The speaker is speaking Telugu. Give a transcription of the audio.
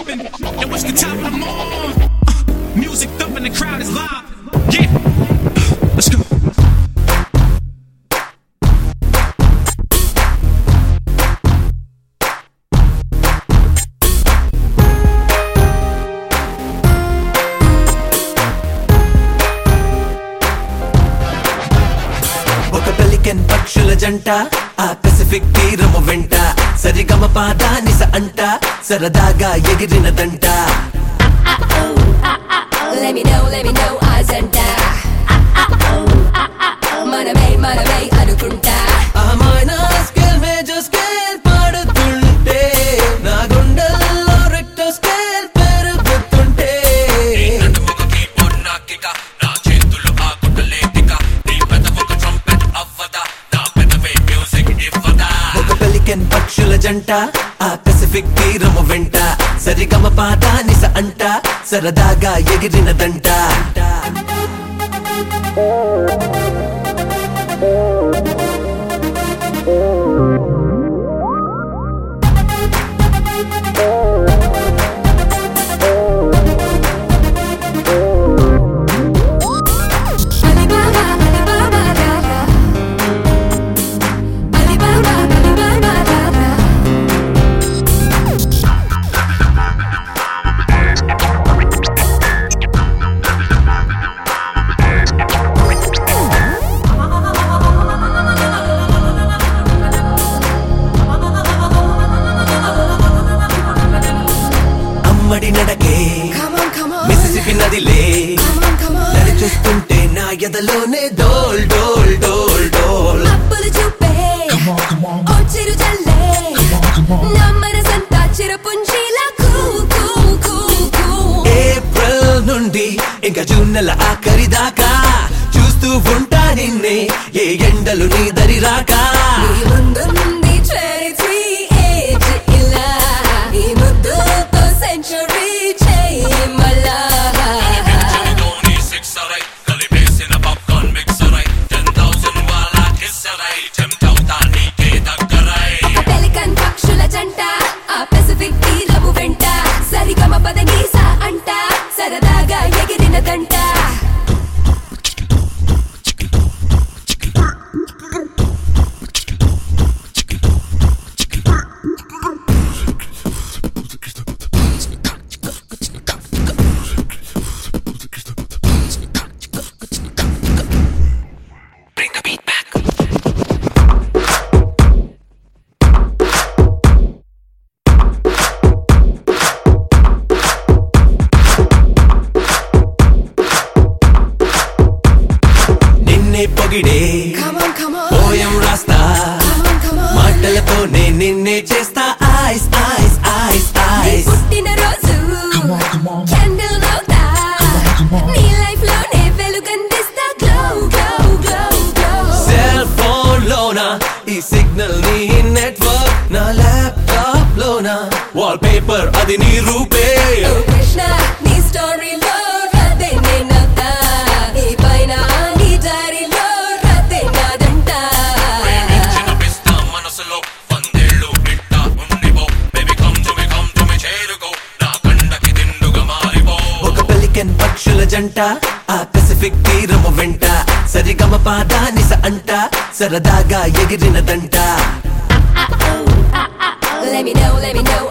jumping. Yo, it's the top of the morning. Uh, music thumping, the crowd is live. Yeah, Uh, let's go. ఒక పెలికెన్ పక్షుల జంట ఆ పెసిఫిక్ తీరము వెంట సరిగమ పాదానిస అంట సరదాగా ఎగిరినదంట Let me know, let me know, అజంట మనమే మనమే అనుకుంటా ఆ మైనర్ స్కేల్ మేజర్ స్కేల్ పాడుతుంటే నా గుండెల్లో రెక్టర్ స్కేల్ పెరుగుతుంటే ఒక పెలికెన్ పక్షుల జంట ఆ పెసిఫిక్ తీరము వెంట సరిగమ పాదానిస అంట సరదాగా ఎగిరినదంట Alibaba, Alibaba, da, da. Alibaba, Alibaba, da, da. అమ్మడి నడకే Come on, come on. Mississippi నదిలే Come on, come on. నడిచొస్తుంటే నా ఎదలోనే డోల్ డోల్ డోల్ డోల్ అప్పులు చూపే ఓ చిరు జల్లే నా మనసంతా చిరపుంజీలా కూ కూ కూ కూ ఏప్రిల్ నుండి ఇంకా జూన్ నెల ఆఖరి దాకా చూస్తూ ఉంటా నిన్నే ఏ ఎండలు నీ దరి రాకా ఈ ముందుంది charity age ఇలా. ఈ ముద్దుతో century చేయి మళ్ళా. ఒక పెలికన్ పక్షుల జంట ఆ పెసిఫిక్ తీరము వెంట సరిగమ పదనీస అంట సరదాగా ఎగిరినదంట నిన్నే పొగిడే Come on, come on. Poem రాస్తా Come on, come on. మాటలతోనే నిన్నే చేస్తా ఐస్ ఐస్ ఐస్ నీ ఐస్ పుట్టినరోజు క్యాండిల్ నవ్వుతా నీ లైఫ్ లోనే వెలుగందిస్తా glow glow glow glow cell phone లోన ఈ సిగ్నల్ నీ నెట్వర్క్ నా ల్యాప్టాప్ లోన వాల్ పేపర్ అది నీ రూపే ఓ కృష్ణ నీ స్టోరీలో రద్దే నేనవుతా ఈ పైన నీ డైరీలో రద్దే నాదంట ఒక పెలికెన్ పక్షుల జంట ఆ పెసిఫిక్ తీరము వెంట సరిగమ పాదానిస అంట సరదాగా ఎగిరినదంట Let me know, let me know,